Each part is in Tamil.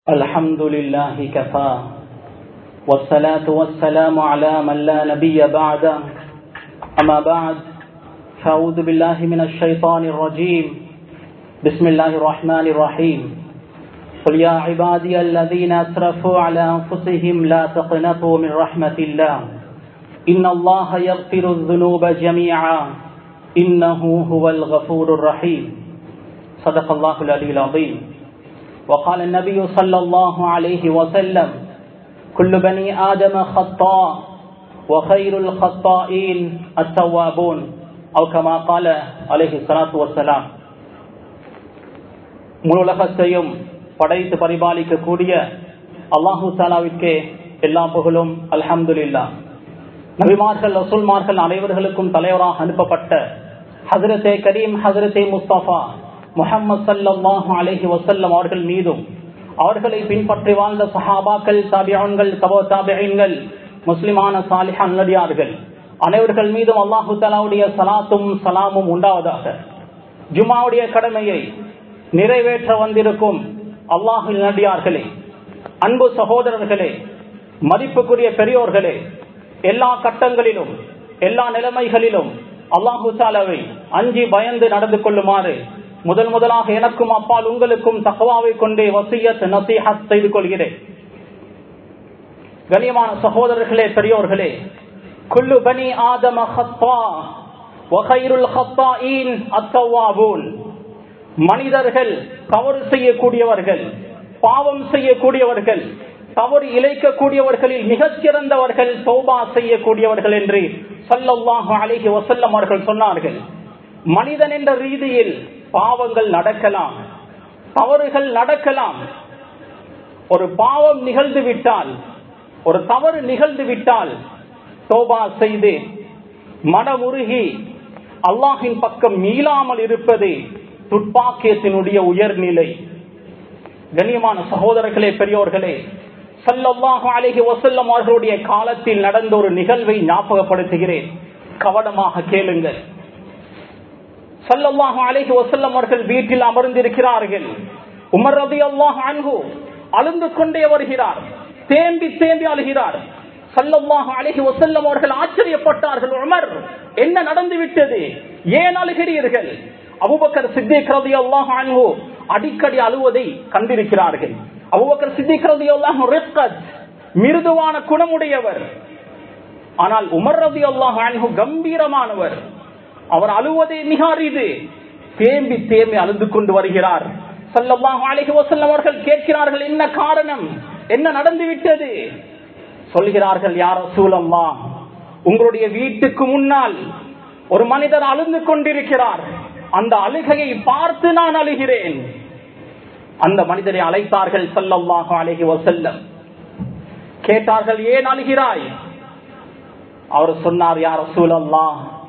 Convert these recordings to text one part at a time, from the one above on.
الحمد لله كفى والصلاة والسلام على من لا نبي بعده أما بعد فأعوذ بالله من الشيطان الرجيم بسم الله الرحمن الرحيم قل يا عبادي الذين أسرفوا على أنفسهم لا تقنطوا من رحمة الله إن الله يغفر الذنوب جميعا إنه هو الغفور الرحيم صدق الله العلي العظيم وقال النبي صلى الله عليه وسلم كل بني آدم خطاء وخير الخطائين التوابون أو كما قال عليه الصلاة والسلام முழுலகத்தையும் படைத்து பரிபாலிக்கக்கூடிய அல்லாஹு தாலாவிற்கே எல்லா புகழும் அல்ஹம்துலில்லா நபிமார்கள் ரசூல்மார்கள் அனைவர்களுக்கும் தலைவராக அனுப்பப்பட்ட ஹசரத்தே கரீம் ஹசரத்தே முஸ்தபா முகமது சல்லாஹூ அலஹி வசல்லம் அவர்கள் மீதும் அவர்களை பின்பற்றி வாழ்ந்த சஹாபாக்கள் தாபியான்கள் தபோ தாபியன்கள் முஸ்லிமான சாலிஹா நடிகார்கள் அனைவர்கள் மீதும் அல்லாஹு தலாவுடைய சலாத்தும் சலாமும் உண்டாவதாக ஜுமாவுடைய கடமையை நிறைவேற்ற வந்திருக்கும் அல்லாஹு நடிகார்களே அன்பு சகோதரர்களே மதிப்புக்குரிய பெரியோர்களே எல்லா கட்டங்களிலும் எல்லா நிலைமைகளிலும் அல்லாஹு தாலாவை அஞ்சி பயந்து நடந்து கொள்ளுமாறு முதல் முதலாக எனக்கும் அப்பால் உங்களுக்கும் தகவாவை கொண்டே வசியத் நசீஹத் செய்து கொள்கிறேன் கண்ணியமான சகோதரர்களே பெரியோர்களே குல்லு பனி ஆதம ஹத்தா வகைருல் ஹத்தாயின் அத்தவாபூன் மனிதர்கள் தவறு செய்யக்கூடியவர்கள் பாவம் செய்யக்கூடியவர்கள் தவறு இழைக்கக்கூடியவர்களில் மிகச் சிறந்தவர்கள் சௌபா செய்யக்கூடியவர்கள் என்று சல்லல்லாஹு அலைஹி வசல்லம் அவர்கள் சொன்னார்கள் மனிதன் என்ற ரீதியில் பாவங்கள் நடக்கலாம் தவறுகள் நடக்கலாம் ஒரு பாவம் நிகழ்ந்து விட்டால் ஒரு தவறு நிகழ்ந்து விட்டால் தோபா செய்து மனமுருகி அல்லாஹின் பக்கம் மீளாமல் இருப்பது துப்பாக்கியத்தினுடைய உயர்நிலை கண்ணியமான சகோதரர்களே பெரியோர்களே சல்லல்லாஹு அழகி வசல்லம் அவர்களுடைய காலத்தில் நடந்த ஒரு நிகழ்வை ஞாபகப்படுத்துகிறேன் கவனமாக கேளுங்கள் சல்லல்லாஹு அலைஹி வசல்லம் அவர்கள் வீட்டில் அமர்ந்திருக்கிறார்கள் உமர் ரதி அல்லாஹ் அன்ஹு அழுந்து கொண்டே வருகிறார் தேம்பி தேம்பி அழுகிறார் சல்லல்லாஹு அலைஹி வசல்லம் அவர்கள் ஆச்சரியப்பட்டார்கள் உமர் என்ன நடந்து விட்டது ஏன் அழுகிறீர்கள் அபுபக்கர் சித்திக் ரதி அல்லாஹ் அன்ஹு அடிக்கடி அழுவதை கண்டிருக்கிறார்கள் அபுபக்கர் சித்திக் ரதி அல்லாஹ் மிருதுவான குணமுடையவர் ஆனால் உமர் ரதி அல்லாஹ் அன்ஹு கம்பீரமானவர் அவர் அழுவதே மிக அரிது தேம்பி தேம்பி அழுது கொண்டு வருகிறார் சல்லல்லாஹு அலைஹி வஸல்லம் அவர்கள் கேட்கிறார்கள் என்ன காரணம் என்ன நடந்து விட்டது சொல்கிறார்கள் யார் சூழம்மா உங்களுடைய வீட்டுக்கு முன்னால் ஒரு மனிதர் அழுந்து கொண்டிருக்கிறார் அந்த அழுகையை பார்த்து நான் அழுகிறேன் அந்த மனிதரை அழைத்தார்கள் சல்லல்லாஹு அலைஹி வஸல்லம் கேட்டார்கள் ஏன் அழுகிறாய் அவர் சொன்னார் யார் சூழல்லா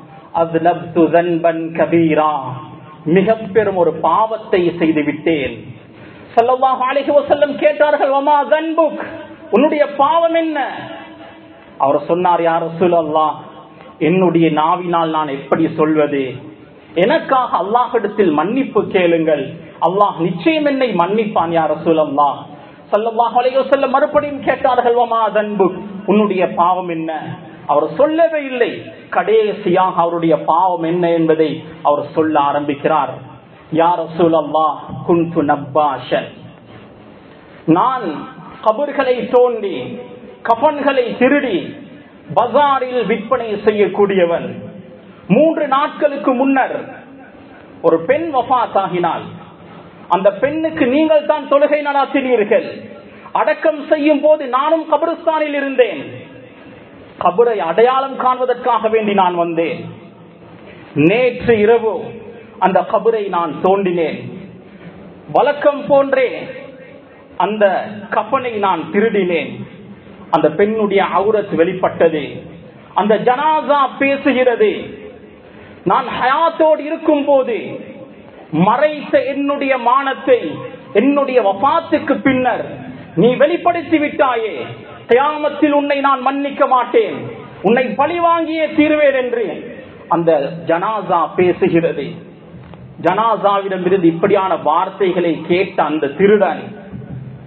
மிக பெரும் ஒரு பாவத்தை செய்து விட்டேன் கேட்டார்கள் உன்னுடைய பாவம் என்ன அவர் சொன்னார் யார சொல்லல்லா என்னுடைய நாவினால் நான் எப்படி சொல்வது எனக்காக அல்லாஹிடத்தில் மன்னிப்பு கேளுங்கள் அல்லாஹ் நிச்சயம் என்னை மன்னிப்பான் யார சொல்லல்லா சல்லாஹ் அலைய மறுபடியும் கேட்டார்கள் வமா தன்பு உன்னுடைய பாவம் என்ன அவர் சொல்லவே இல்லை கடைசியாக அவருடைய பாவம் என்ன என்பதை அவர் சொல்ல ஆரம்பிக்கிறார் யார் சூழல்லா குந்து நப்பாஷன் நான் கபர்களை தோண்டி கபன்களை திருடி பசாரில் விற்பனை செய்யக்கூடியவன் மூன்று நாட்களுக்கு முன்னர் ஒரு பெண் வஃத் ஆகினால் அந்த பெண்ணுக்கு நீங்கள் தான் தொழுகை நடாத்தினீர்கள் அடக்கம் செய்யும் போது நானும் கபருஸ்தானில் இருந்தேன் கபரை அடையாளம் காண்பதற்காக வேண்டி நான் வந்தேன் நேற்று இரவு அந்த கபரை நான் தோண்டினேன் வழக்கம் போன்றே அந்த கப்பனை நான் திருடினேன் அந்த பெண்ணுடைய அவுரத் வெளிப்பட்டது அந்த ஜனாசா பேசுகிறது நான் ஹயாத்தோடு இருக்கும் போது மறைத்த என்னுடைய மானத்தை என்னுடைய வபாத்துக்கு பின்னர் நீ வெளிப்படுத்தி விட்டாயே தியாமத்தில் உன்னை நான் மன்னிக்க மாட்டேன் உன்னை பழி வாங்கியே தீர்வேன் என்று அந்த ஜனாசா பேசுகிறது ஜனாசாவிடம் இருந்து இப்படியான வார்த்தைகளை கேட்ட அந்த திருடன்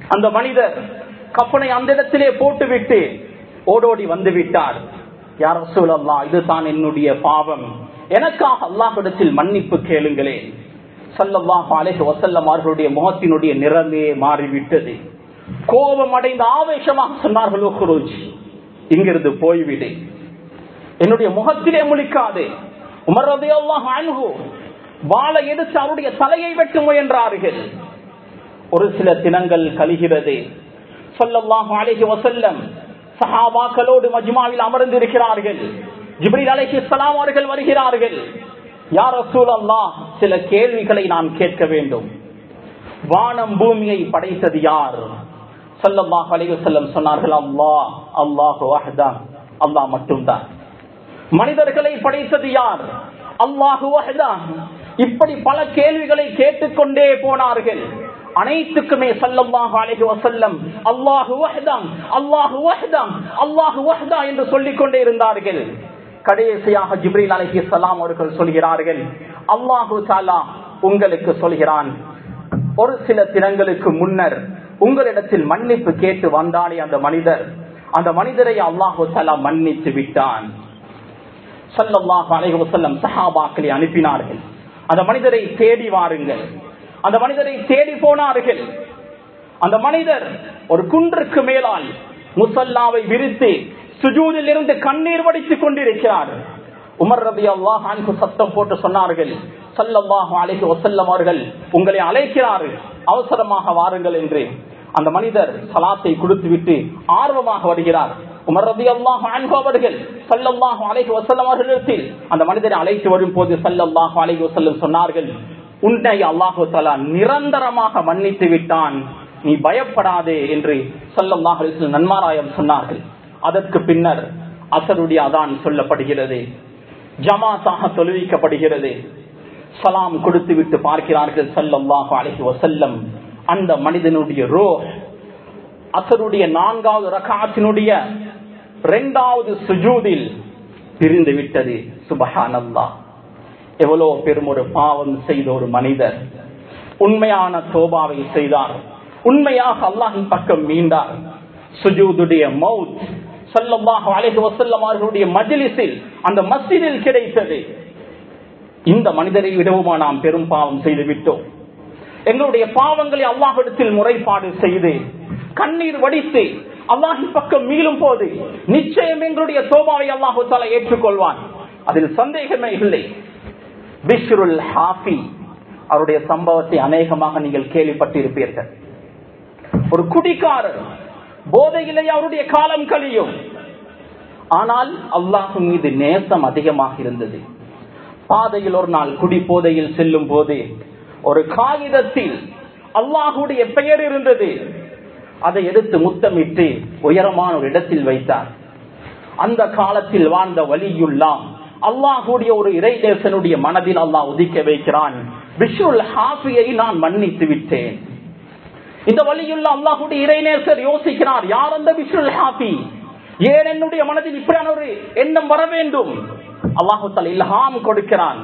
அந்த மனிதர் கப்பனை அந்த இடத்திலே போட்டுவிட்டு ஓடோடி வந்து விட்டார் யார் சூழல்லா இதுதான் என்னுடைய பாவம் எனக்காக அல்லாஹிடத்தில் மன்னிப்பு கேளுங்களேன் சல்லல்லாஹு அலைஹி வஸல்லம் அவர்களுடைய முகத்தினுடைய நிறமே மாறிவிட்டது கோபம் அடைந்த ஆவேசமாக சொன்னார்கள் குருஜ் இங்கிருந்து போய்விடு என்னுடைய முகத்திலே முழிக்காது உமர் ரலியல்லாஹு அன்ஹு வாளை எடுத்து அவருடைய தலையை வெட்ட முயன்றார்கள் ஒரு சில தினங்கள் கழிகிறது சொல்லல்லாஹு அலைஹி வஸல்லம் சஹாபாக்களோடு மஜ்மாவில் அமர்ந்திருக்கிறார்கள் ஜிப்ரீல் அலைஹிஸ்ஸலாம் அவர்கள் வருகிறார்கள் யார் ரசூலல்லாஹ் சில கேள்விகளை நான் கேட்க வேண்டும் வானம் பூமியை படைத்தது யார் சல்லல்லாஹு அலைஹி வஸல்லம் சொன்னார்கள் அல்லாஹ் அல்லாஹு வஹ்தா அல்லாஹ் மட்டும்தான் மனிதர்களை படைத்தது யார் அல்லாஹு வஹ்தா இப்படி பல கேள்விகளை கேட்டுக்கொண்டே போனார்கள் அனைத்துக்குமே சல்லல்லாஹு அலைஹி வஸல்லம் அல்லாஹு வஹ்தா அல்லாஹு வஹ்தா அல்லாஹு வஹ்தா என்று சொல்லிக் கொண்டே இருந்தார்கள் கடைசியாக ஜிப்ரீல் அலைஹி ஸலாம் அவர்கள் சொல்கிறார்கள் அல்லாஹு தஆலா உங்களுக்கு சொல்கிறான் ஒரு சில தினங்களுக்கு முன்னர் உங்களிடத்தில் மன்னிப்பு கேட்டு வந்தானே அந்த மனிதர் அந்த மனிதரை அல்லாஹு தஆலா மன்னித்து விட்டான் சல்லல்லாஹு அலைஹி வஸல்லம் சஹாபாக்களை அனுப்பினார்கள் அந்த மனிதரை தேடி வாருங்கள் அந்த மனிதரை தேடி போனார்கள் அந்த மனிதர் ஒரு குன்றுக்கு மேலால் முசல்லாவை விரித்து சுஜூதில் இருந்து கண்ணீர் வடித்துக் கொண்டிருக்கிறார் உமர் ரபி அல்லாஹ் சத்தம் போட்டு சொன்னார்கள் சல்லல்லாஹு அலைஹி வஸல்லம் அவர்கள் உங்களை அழைக்கிறார்கள் அவசரமாக வாருங்கள் என்று அந்த மனிதர் சலாத்தை கொடுத்துவிட்டு ஆர்வமாக வருகிறார் உமர் ரபி அல்லாஹ் அவர்கள் சல்லல்லாஹு அலைஹி வஸல்லம் அவர்களிடத்தில் அந்த மனிதரை அழைத்து வரும் போது சல்லல்லாஹு அலைஹி வஸல்லம் சொன்னார்கள் உன்னை அல்லாஹு தலா நிரந்தரமாக மன்னித்து விட்டான் நீ பயப்படாதே என்று சல்லல்லாஹு அலைஹி வஸல்லம் நன்மாராயம் சொன்னார்கள் அதற்கு பின்னர் அசருடைய அதான் சொல்லப்படுகிறது ஜமாத்தாக தொழுவிக்கப்படுகிறது சலாம் கொடுத்து விட்டு பார்க்கிறார்கள் சல்லல்லாஹு அலைஹி வஸல்லம் அந்த மனிதனுடைய ரோ அசருடைய நான்காவது ரகாத்தினுடைய இரண்டாவது சுஜூதில் பிரிந்து விட்டது சுபஹானல்லா எவ்வளவு பெரும் ஒரு பாவம் செய்த ஒரு மனிதர் உண்மையான தோபாவை செய்தார் உண்மையாக அல்லாஹின் பக்கம் மீண்டார் சுஜூதுடைய மவுத் சல்லல்லாஹு அலைஹி வஸல்லம் அவர்களுடைய மஜ்லிஸில் அந்த மஸ்ஜிதில் கிடைத்தது இந்த மனிதரை விடவுமா நாம் பெரும் பாவம் செய்து விட்டோம் எங்களுடைய பாவங்களை அல்லாஹிடத்தில் முறைப்பாடு செய்து கண்ணீர் வடித்து அல்லாஹின் பக்கம் மீளும் போது நிச்சயம் எங்களுடைய சோபாவை அல்லாஹு தாலா ஏற்றுக்கொள்வான் அதில் சந்தேகமே இல்லை பிஷ்ருல் ஹாஃபி அவருடைய சம்பவத்தை அநேகமாக நீங்கள் கேள்விப்பட்டிருப்பீர்கள் ஒரு குடிக்காரர் போதையிலே அவருடைய காலம் கழியும் ஆனால் அல்லாஹு மீது நேசம் அதிகமாக இருந்தது பாதையில் ஒரு நாள் குடி போதையில் செல்லும் போது ஒரு காகிதத்தில் அல்லாஹுடைய பெயர் இருந்தது அதை எடுத்து முத்தமிட்டு உயரமான ஒரு இடத்தில் வைத்தார் அந்த காலத்தில் வாழ்ந்த வலியுல்லாம் அல்லாஹுடைய ஒரு இறைதேசனுடைய மனதில் அல்லாஹ் உதிக்க வைக்கிறான் விஷுல் ஹாஃபியை நான் மன்னித்து விட்டேன் இந்த வழியுள்ள அல்லாஹுடைய இறைநேசர் யோசிக்கிறார் யார் அந்த விஷுல் ஹாஃபி ஏன் என்னுடைய மனதில் இப்படியான ஒரு எண்ணம் வர வேண்டும் அல்லாஹு தல் இல்ஹாம் கொடுக்கிறான்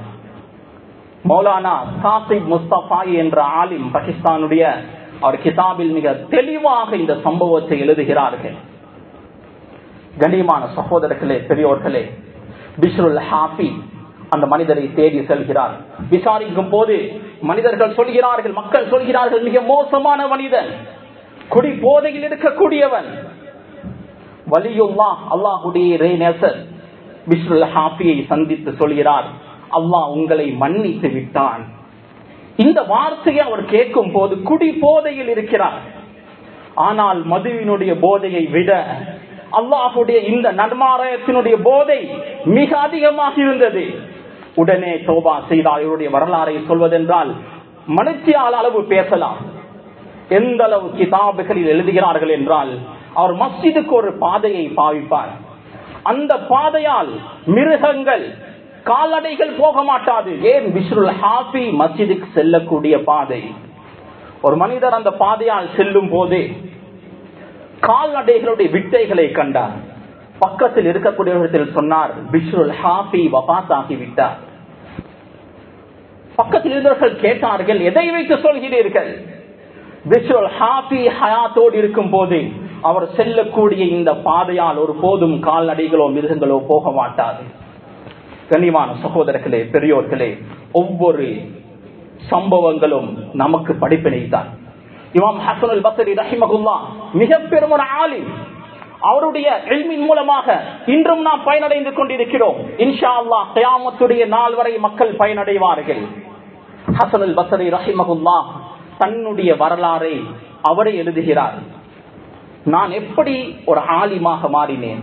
மௌலானா சாசிப் முஸ்தபா என்ற ஆலிம் பாகிஸ்தானுடைய அவர் கிதாபில் மிக தெளிவாக இந்த சம்பவத்தை எழுதுகிறார்கள் கண்ணியமான சகோதரர்களே பெரியோர்களே பிஷ்ருல் ஹாஃபி அந்த மனிதரை தேடி செல்கிறார் விசாரிக்கும் போது மனிதர்கள் சொல்கிறார்கள் மக்கள் சொல்கிறார்கள் மிக மோசமான மனிதன் குடி போதையில் இருக்கக்கூடியவன் வலியுல்லா அல்லாஹுடைய இறைநேசர் பிஷ்ருல் ஹாஃபியை சந்தித்து சொல்கிறார் அல்லாஹ் உங்களை மன்னித்து விட்டான் இந்த வார்த்தையை அவர் கேட்கும் போது குடி போதையில் இருக்கிறார் ஆனால் மதுவினுடைய போதையை விட அல்லாஹுடைய இந்த நன்மாராயத்தினுடைய போதை மிக அதிகமாக இருந்தது உடனே தோபா செய்தார் இவருடைய வரலாறை சொல்வதென்றால் மனுஷியால் அளவு பேசலாம் எந்த அளவு கிதாபுகளில் எழுதுகிறார்கள் என்றால் அவர் மஸ்ஜிதுக்கு ஒரு பாதையை பாவிப்பார் அந்த பாதையால் மிருகங்கள் கால்நடைகள் போக மாட்டாது ஏன் பிஷ்ருல் ஹாஃபி மஸ்ஜிதுக்கு செல்லக்கூடிய பாதை ஒரு மனிதர் அந்த பாதையால் செல்லும் போது கால்நடைகளுடைய விட்டைகளை கண்டார் பக்கத்தில் இருக்கக்கூடியவர்கள் சொன்னார் பிஷ்ருல் ஹாஃபி வபாத் ஆகிவிட்டார் பக்கத்தில் இருந்தவர்கள் கேட்டார்கள் எதை வைத்து சொல்கிறீர்கள் விஷுவல் ஹாப்பி ஹயாத்தோடு இருக்கும் போது அவர் செல்லக்கூடிய இந்த பாதையால் ஒரு போதும் கால்நடைகளோ மிருகங்களோ போக மாட்டாது கண்ணியமான சகோதரர்களே பெரியோர்களே ஒவ்வொரு சம்பவங்களும் நமக்கு படிப்பினை தான் இமாம் ஹசனுல் பசரி ரஹிமகுல்லா மிக பெரும் ஒரு ஆலிம் அவருடைய எல்மின் மூலமாக இன்றும் நாம் பயனடைந்து கொண்டிருக்கிறோம் இன்ஷா அல்லா கயாமத்துடைய நாள் வரை மக்கள் பயனடைவார்கள் ஹசனுல் பசரி ரஹிமகுல்லா தன்னுடைய வரலாறை அவரை எழுதுகிறார் நான் எப்படி ஒரு ஆலிமாக மாறினேன்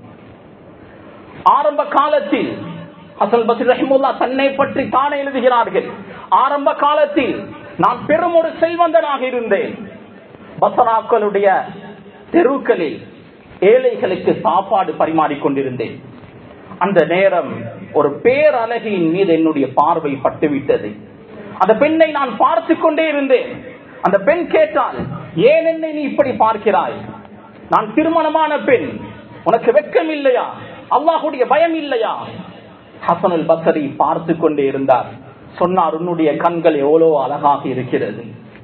ஆரம்ப காலத்தில் ஹசன் பசீர் ரஹிமுல்லா தன்னை பற்றி தானே எழுதுகிறார்கள் ஆரம்ப காலத்தில் நான் பெரும் ஒரு செல்வந்தனாக இருந்தேன் பசராக்களுடைய தெருக்களில் ஏழைகளுக்கு சாப்பாடு பரிமாறிக் கொண்டிருந்தேன் அந்த நேரம் ஒரு பேரழகியின் மீது என்னுடைய பார்வை பட்டுவிட்டது அந்த பெண்ணை நான் பார்த்து கொண்டே இருந்தேன் அந்த பெண் கேட்டால் ஏன் என்னை நீ இப்படி பார்க்கிறாய் நான் திருமணமான பெண் உனக்கு வெட்கம் இல்லையா அல்லாஹுடைய பயம் இல்லையா ஹசனுல் பசரி பார்த்து கொண்டே இருந்தார் சொன்னார் உன்னுடைய கண்கள் எவ்வளவு அழகாக இருக்கிறது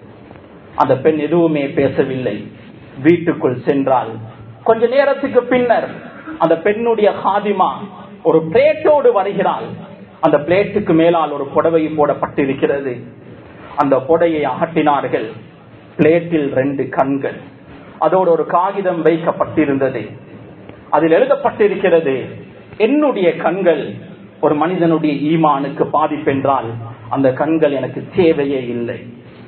அந்த பெண் எதுவுமே பேசவில்லை வீட்டுக்குள் சென்றால் கொஞ்ச நேரத்துக்கு பின்னர் அந்த பெண்ணுடைய ஹாதிமா ஒரு பிளேட்டோடு வருகிறாள் அந்த பிளேட்டுக்கு மேலால் ஒரு புடவை போடப்பட்டிருக்கிறது அந்த புடையை அகட்டினார்கள் பிளேட்டில் ரெண்டு கண்கள் அதோடு ஒரு காகிதம் வைக்கப்பட்டிருந்தது அதில் எழுதப்பட்டிருக்கிறது என்னுடைய கண்கள் ஒரு மனிதனுடைய ஈமானுக்கு பாதிப்பென்றால் அந்த கண்கள் எனக்கு தேவையே இல்லை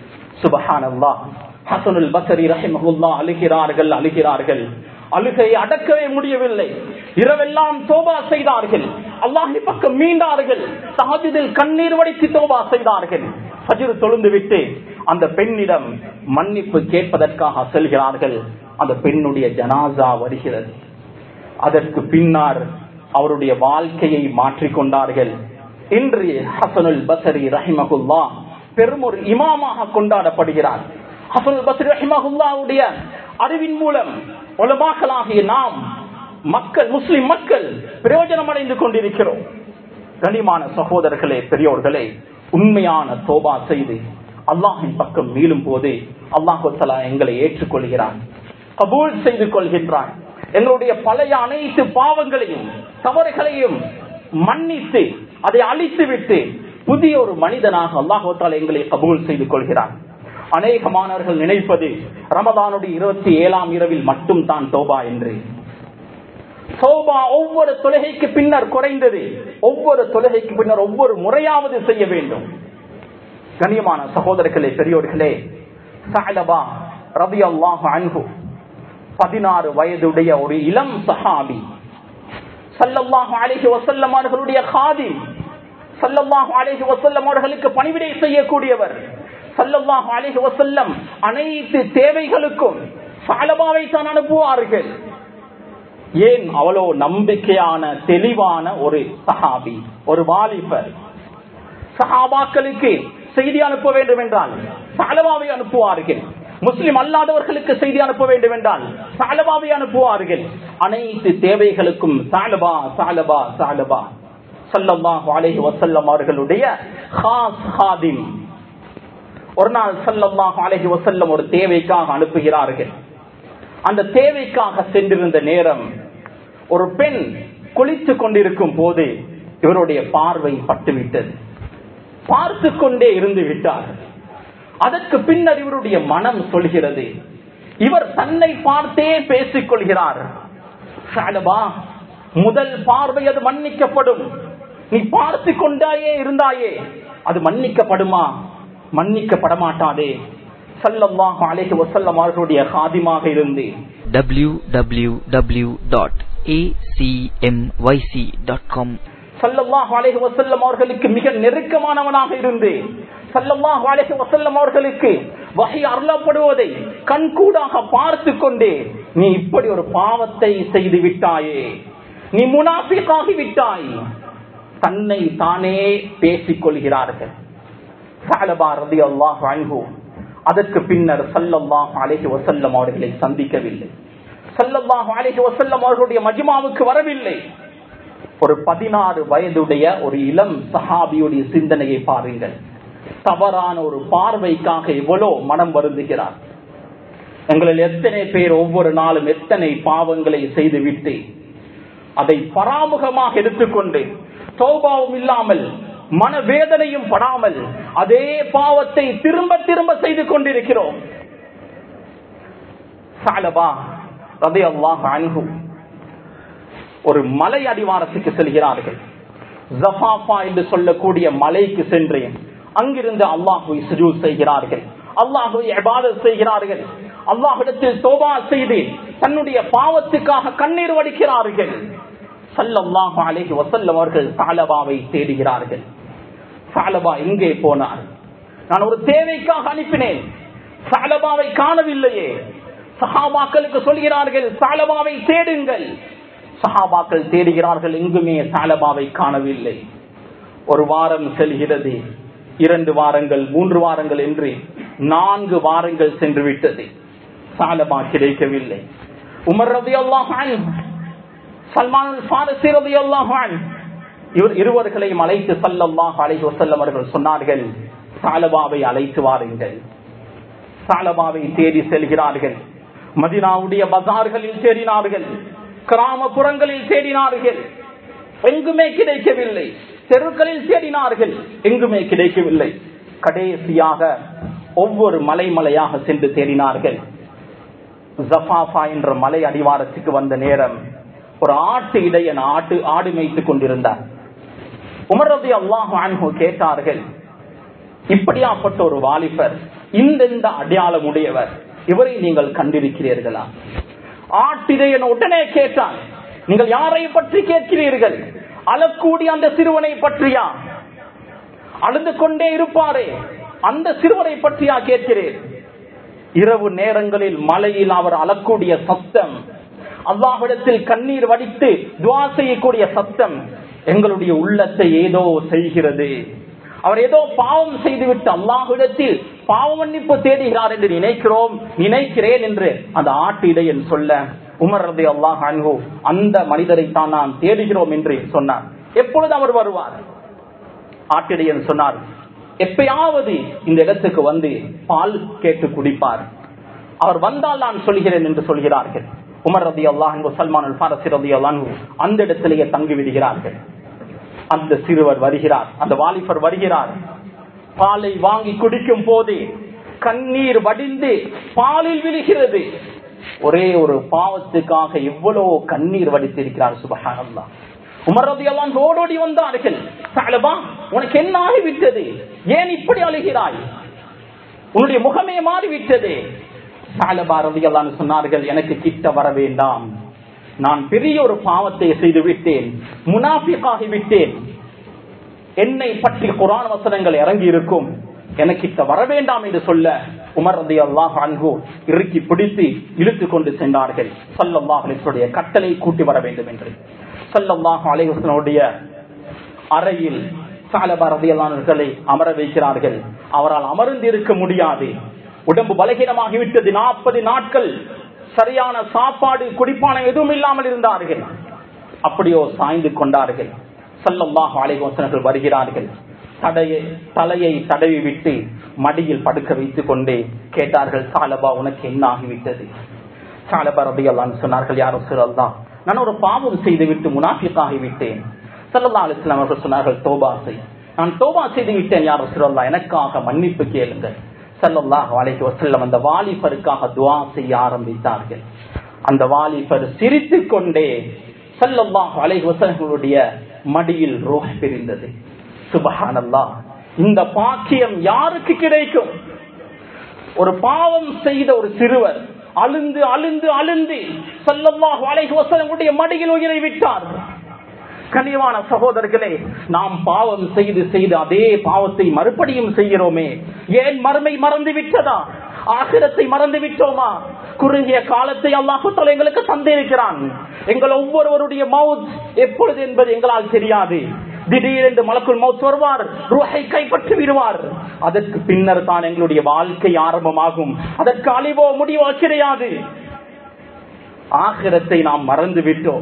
சுபஹானல்லா ஹசனுல் பசரி ரஹிமஹுல்லா அழுகிறார்கள் அழுகிறார்கள் அழுகையை அடக்கவே முடியவில்லை இரவெல்லாம் தோபா செய்தார்கள் அல்லாஹி பக்கம் மீண்டார்கள் சாஜிதில் கண்ணீர் வடித்து தோபா செய்தார்கள் ஃபஜ்ர் தொழுந்து விட்டு அந்த பெண்ணிடம் மன்னிப்பு கேட்பதற்காக செல்கிறார்கள் அந்த பெண்ணுடைய ஜனாசா வருகிறது அதற்கு பின்னால் அவருடைய வாழ்க்கையை மாற்றிக்கொண்டார்கள் இன்று ஹசனுல் பசரி ரஹிமகுல்லா பெரும் ஒரு இமாமாக கொண்டாடப்படுகிறார் ஹசனுல் பசரி ரஹிமகுல்லாவுடைய அறிவின் மூலம் உலமாக்களாகிய நாம் மக்கள் முஸ்லிம் மக்கள் பிரயோஜனம் அடைந்து கொண்டிருக்கிறோம் கனிமான சகோதரர்களே பெரியோர்களே உண்மையான தோபா செய்து அல்லாஹின் பக்கம் மீளும் போது அல்லாஹு தலா எங்களை ஏற்றுக்கொள்கிறான் கபூல் செய்து கொள்கின்றான் எங்களுடைய பழைய அனைத்து பாவங்களையும் தவறுகளையும் மன்னித்து அதை அழித்து விட்டு புதிய ஒரு மனிதனாக அல்லாஹோத்தால் எங்களை கபூல் செய்து கொள்கிறான் அநேக மாணவர்கள் நினைப்பது ரமதானுடைய இருபத்தி ஏழாம் இரவில் மட்டும் தான் தோபா என்று சோபா ஒவ்வொரு தொழுகைக்கு பின்னர் குறைந்தது ஒவ்வொரு தொழுகைக்கு பின்னர் ஒவ்வொரு முறையாவது செய்ய வேண்டும் கண்ணியமான சகோதரர்களே பெரியோர்களே சாலபா ரபி அல்லாஹ் அன்பு பதினாறு வயதுடைய ஒரு இளம் சஹாபி சல்லல்லாஹு அலைஹி வசல்லம் அவர்களுடைய காதி சல்லல்லாஹு அலைஹி வசல்லம் அவர்களுக்கு பணிவிடை செய்யக்கூடியவர் சல்லல்லாஹு அலைஹி வசல்லம் அனைத்து தேவைகளுக்கும் சாலபாவை தான் அனுப்புவார்கள் ஏன் அவ்வளோ நம்பிக்கையான தெளிவான ஒரு சஹாபி ஒரு வாலிபர் சஹாபாக்களுக்கு செய்தி அனுப்ப வேண்டும் என்றால் சாலபாவை அனுப்புவார்கள் முஸ்லிம் அல்லாதவர்களுக்கு செய்தி அனுப்ப வேண்டும் என்றால் சாலபாவை அனுப்புவார்கள் அனைத்து தேவைகளுக்கும் சாலபா சாலபா சாலபா சல்லல்லாஹு அலைஹி வசல்லம் அவர்களுடைய ஹாஸ் ஹாதிம் ஒரு நாள் சல்லல்லாஹு அலைஹி வசல்லம் ஒரு தேவைக்காக அனுப்புகிறார்கள் அந்த தேவைக்காக சென்றிருந்த நேரம் ஒரு பெண் குளித்து கொண்டிருக்கும் போது இவருடைய பார்வை பட்டுவிட்டது பார்த்து கொண்டே இருந்து விட்டார் அதற்கு பின்னர் இவருடைய மனம் சொல்கிறது இவர் தன்னை பார்த்தே பேசிக் கொள்கிறார் சாலபா முதல் பார்வை அது மன்னிக்கப்படும் நீ பார்த்து கொண்டாயே இருந்தாயே அது மன்னிக்கப்படுமா மன்னிக்கப்பட மாட்டாதே சல்லல்லாஹு அலைஹி வஸல்லம் அவர்களுடைய காதிமாக இருந்து www.acmyc.com சல்லல்லாஹு அலைஹி வஸல்லம் அவர்களுக்கு மிக நெருக்கமானவனாக இருந்து சல்லல்லாஹு அலைஹி வஸல்லம் அவர்களுக்கு வகை அருளப்படுவதை கண்கூடாக பார்த்து கொண்டே நீ இப்படி ஒரு பாவத்தை செய்து விட்டாயே நீ முனாஃபிகாகி விட்டாய் தன்னை தானே பேசிக் கொள்கிறார்கள் சாலபா ரலியல்லாஹு அன்ஹு அதற்கு பின்னர் சல்லல்லாஹு அலைஹி வஸல்லம் அவர்களை சந்திக்கவில்லை சல்லல்லாஹு அலைஹி வஸல்லம் அவர்களுடைய மஜ்மாவுக்கு வரவில்லை ஒரு பதினாறு வயதுடைய ஒரு இளம் சஹாபியுடைய சிந்தனையை பாருங்கள் தவறான ஒரு பார்வைக்காக எவ்வளோ மனம் வருந்துகிறார் எங்களில் எத்தனை பேர் ஒவ்வொரு நாளும் எத்தனை பாவங்களை செய்துவிட்டு அதை பராமுகமாக எடுத்துக்கொண்டு சோபாவும் இல்லாமல் மனவேதனையும் படாமல் அதே பாவத்தை திரும்ப திரும்ப செய்து கொண்டிருக்கிறோம் சாலபா ரதி அல்லாஹ் அன்ஹு ஒரு மலை அடிவாரத்துக்கு செல்கிறார்கள் ஜஃபாஃபா என்று சொல்லக்கூடிய மலைக்கு சென்றேன் அங்கிருந்து அல்லாஹுவை சுஜூத் செய்கிறார்கள் அல்லாஹுவை இபாதத் செய்கிறார்கள் அல்லாஹிடத்தில் தோபா செய்து தன்னுடைய பாவத்துக்காக கண்ணீர் வடிக்கிறார்கள் சல்லல்லாஹு அலைஹி வஸல்லம் அவர்கள் சாலபாவை தேடுகிறார்கள் சாலபா எங்கே போனார் நான் ஒரு தேவைக்காக அனுப்பினேன் சாலபாவை காணவில்லையே சஹாபாக்களுக்கு சொல்கிறார்கள் சாலபாவை தேடுங்கள் சஹாபாக்கள் தேடுகிறார்கள் எங்குமே சாலபாவை காணவில்லை ஒரு வாரம் செல்கிறது இரண்டு வாரங்கள் மூன்று வாரங்கள் என்று நான்கு வாரங்கள் சென்று விட்டது சாலபா கிடைக்கவில்லை உமர் ரவி அல்லாஹ் சல்மான் ஃபாரசி ரவி அல்லாஹ் இவர் இருவர்களையும் அழைத்து சல்லல்லாஹ் அலைஹி வஸல்லம் அவர்கள் சொன்னார்கள் சாலபாவை அழைத்து வாருங்கள் சாலபாவை தேடி செல்கிறார்கள் மதினாவுடைய பஜார்களில் தேடினார்கள் கிராமப்புறங்களில் தேடினார்கள் எங்குமே கிடைக்கவில்லை தெருக்களில் தேடினார்கள் எங்குமே கிடைக்கவில்லை கடைசியாக ஒவ்வொரு மலை மலையாக சென்று தேடினார்கள் ஜஃபாஃபா என்ற மலை அடிவாரத்துக்கு வந்த நேரம் ஒரு ஆட்டு இடையன் ஆட்டு ஆடு மேய்த்துக் கொண்டிருந்தார் உமரதி அல்லாஹ் அன்ஹு கேட்டார்கள் இப்படியாப்பட்ட ஒரு வாலிபர் இந்த இந்த அடையாளம் உடையவர் இவரை நீங்கள் கண்டிருக்கிறீர்களா ஆட்டிடையன் உடனே கேட்டான் நீங்கள் யாரை பற்றி கேட்கிறீர்கள் அழக்கூடிய அந்த சிறுவனை பற்றியா அழுது கொண்டே இருப்பாரே அந்த சிறுவனை பற்றியா கேட்கிறேன் இரவு நேரங்களில் மலையில் அவர் அழக்கூடிய சத்தம் அல்லாஹிடத்தில் கண்ணீர் வடித்து துவா செய்யக்கூடிய சத்தம் எங்களுடைய உள்ளத்தை ஏதோ செய்கிறது அவர் ஏதோ பாவம் செய்துவிட்டு அல்லாஹிடத்தில் பாவ மன்னிப்பு தேடுகிறார் என்று நினைக்கிறோம் நினைக்கிறேன் என்று அந்த ஆட்டு இடையன் சொல்ல உமர் ரதி அல்லாஹ் அன்ஹு அந்த மனிதரை தான் நாம் தேடுகிறோம் என்று சொன்னார் எப்பொழுது அவர் வருவார் ஆட்டிடையன் சொன்னார் எப்பயாவது இந்த இடத்துக்கு வந்து பால் கேட்டு குடிப்பார் அவர் வந்தால் நான் சொல்கிறேன் என்று சொல்கிறார்கள் உமர் ரதி அல்லாஹு சல்மான் பாரசி ரதி அல்லாஹு அந்த இடத்திலேயே தங்கி விடுகிறார்கள் அந்த சிறுவர் வருகிறார் அந்த வாலிபர் வருகிறார் பாலை வாங்கி குடிக்கும் போது கண்ணீர் வடிந்து பாலில் விழுகிறது ஒரே ஒரு பாவத்துக்காக எவ்வளவு கண்ணீர் வடித்திருக்கிறார் சுபஹானல்லா உமர் ரதி அல்லான் ஓடோடி வந்தார்கள் சாலபா உனக்கு என்ன ஆகிவிட்டது ஏன் இப்படி அழுகிறாய் உன்னுடைய முகமே மாறிவிட்டது சாலபா ரதி அல்லான்னு சொன்னார்கள் எனக்கு கிட்ட வர வேண்டாம் நான் பெரிய ஒரு பாவத்தை செய்து விட்டேன் முனாஃபிகாகி விட்டேன் என்னை பற்றி குரான் வசனங்கள் இறங்கி இருக்கும் எனக்கு வர வேண்டாம் என்று சொல்ல உமர் ரதி அல்லாஹ் அன்பு இறுக்கி பிடித்து இழுத்து கொண்டு சென்றார்கள் சல்லல்லாஹுடைய கட்டளை கூட்டி வர வேண்டும் என்று சல்லல்லாஹ் அலைஹுடைய அறையில் சாலபா ரதியல்லானவர்களை அமர வைக்கிறார்கள் அவரால் அமர்ந்து இருக்க முடியாது உடம்பு பலகீனமாகிவிட்டது நாற்பது நாட்கள் சரியான சாப்பாடு குடிப்பானம் எதுவும் இல்லாமல் இருந்தார்கள் அப்படியோ சாய்ந்து கொண்டார்கள் சல்லல்லாஹ் அலைஹோசனர்கள் வருகிறார்கள் தடையை தலையை தடவி விட்டு மடியில் படுக்க வைத்துக் கொண்டே கேட்டார்கள் சாலபா உனக்கு என்ன ஆகிவிட்டது சாலபா ரபியல்லான்னு சொன்னார்கள் யாரும் சொல்லா நான் ஒரு பாவம் செய்துவிட்டு முனாஃபிக்காகிவிட்டேன் சல்லல்லா அலிஸ்லாம் அவர்கள் சொன்னார்கள் தோபா செய் நான் தோபா செய்து விட்டேன் யாரும் சொல்லா எனக்காக மன்னிப்பு கேளுங்கள் சல்லல்லாஹ் அலைஹி வஸல்லம் அந்த வாலிபருக்காக துவா செய்ய ஆரம்பித்தார்கள் அந்த வாலிபர் சிரித்துக் கொண்டே சல்லல்லாஹ் அலைஹி வஸல்லுடைய மடியில் ரோஹ் பிரிந்தது சுபஹானல்லாஹ் இந்த பாக்கியம் யாருக்கு கிடைக்கும் ஒரு பாவம் செய்த ஒரு சிறுவர் அழுந்து அழுந்து அழுந்து சல்லல்லாஹு அலைஹி வஸல்லுடைய மடியில் உயிரை விட்டார் கனிவான சகோதரர்களே நாம் பாவம் செய்து செய்து அதே பாவத்தை மறுபடியும் செய்கிறோமே ஏன் மறுமை மறந்து விட்டதா ஆசிரத்தை மறந்து விட்டோமா குறுகிய காலத்தை அல்லாஹால எங்களுக்கு தந்திருக்கிறான் எங்கள் ஒவ்வொருவருடைய மவுத் எப்பொழுது என்பது எங்களால் தெரியாது திடீரென்று மலக்குள் மவுத் வருவார் ரூஹை கைப்பற்றி விடுவார் அதற்கு பின்னர் தான் எங்களுடைய வாழ்க்கை ஆரம்பமாகும் அதற்கு அழிவோ முடிவோ கிடையாது ஆகிரத்தை நாம் மறந்து விட்டோம்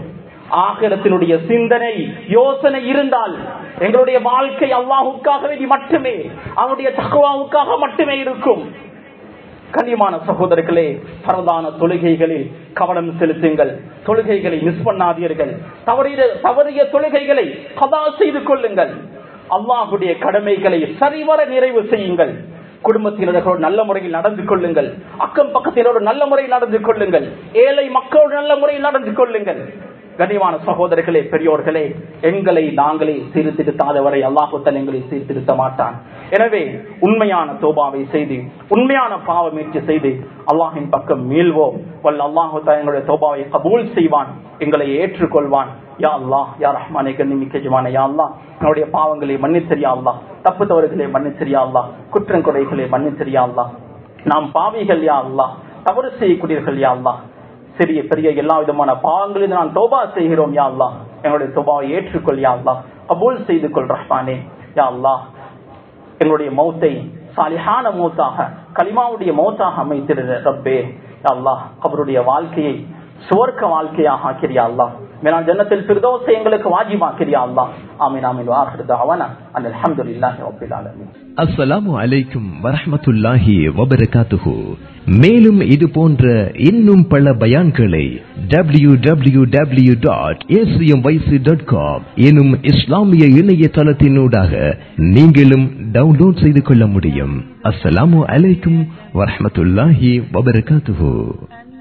ஆகிரத்தினுடைய சிந்தனை யோசனை இருந்தால் எங்களுடைய வாழ்க்கை அல்லாஹுக்காக வேண்டி மட்டுமே அவனுடைய தகுவாவுக்காக மட்டுமே இருக்கும் கண்ணியமான சகோதரர்களே பரதான தொழுகைகளில் கவனம் செலுத்துங்கள் தொழுகைகளை மிஸ் பண்ணாதீர்கள் தவறிய தவறிய தொழுகைகளை கதா செய்து கொள்ளுங்கள் அல்லாஹுடைய கடமைகளை சரிவர நிறைவு செய்யுங்கள் குடும்பத்தினரோடு நல்ல முறையில் நடந்து கொள்ளுங்கள் அக்கம் பக்கத்தினரோடு நல்ல முறையில் நடந்து கொள்ளுங்கள் ஏழை மக்களோடு நல்ல முறையில் நடந்து கொள்ளுங்கள் கண்ணியமான சகோதரர்களே பெரியோர்களே எங்களை நாங்களே சீர்திருத்தாதவரை அல்லாஹுத்தல் எங்களை சீர்திருத்த மாட்டான் எனவே உண்மையான தோபாவை செய்து உண்மையான பாவ முயற்சி செய்து அல்லாஹின் பக்கம் மீள்வோம் வல்ல அல்லாஹுத்தா எங்களுடைய தோபாவை கபூல் செய்வான் எங்களை ஏற்றுக்கொள்வான் யா அல்லாஹ் யா ரஹ்மானே கண்ணிமிக்க ஜிவான யா அல்லாஹ் என்னுடைய பாவங்களை மன்னிச்சரியா அல்லாஹ் தப்பு தவறுகளை மன்னிச்சரியா அல்லாஹ் குற்றம் குறைகளை மன்னிச்சரியா அல்லாஹ் நாம் பாவிகள் யா அல்லாஹ் தவறு செய்யக்கூடியவர்கள் யா அல்லாஹ் சிறிய பெரிய எல்லா விதமான பாவங்களில் நான் தோபா செய்கிறோம் யா அல்லாஹ் எங்களுடைய தோபாவை ஏற்றுக்கொள் யா அல்லாஹ் கபூல் செய்து கொள் ரஹ்மானே யா அல்லாஹ் எங்களுடைய மௌத்தை சாலிஹான மௌத்தாக கலிமாவுடைய மௌத்தாக அமைத்திருந்த ரப்பே யா அல்லாஹ் அவருடைய வாழ்க்கையை சுவர்க்க வாழ்க்கையாக ஆக்கிறியா அல்லாஹ் மேலான ஜன்னத்தில் பிரதோசை எங்களுக்கு வாஜிபாக்கிறியா அல்லாஹ் ஆமீன் ஆமீன் வாஹிர் தாவானா அன் அல்ஹம்துலில்லாஹி ரப்பில் ஆலமீன் அஸ்ஸலாமு அலைக்கும் வரஹ்மத்துல்லாஹி வபரகாத்துஹு மேலும் இது போன்ற இன்னும் பல பயான்களை W W W dot dot com எனும் இஸ்லாமிய இணையதளத்தினூடாக நீங்களும் டவுன்லோட் செய்து கொள்ள முடியும் அஸ்ஸலாமு அலைக்கும் வரஹ்மத்துல்லாஹி வபரகாத்துஹு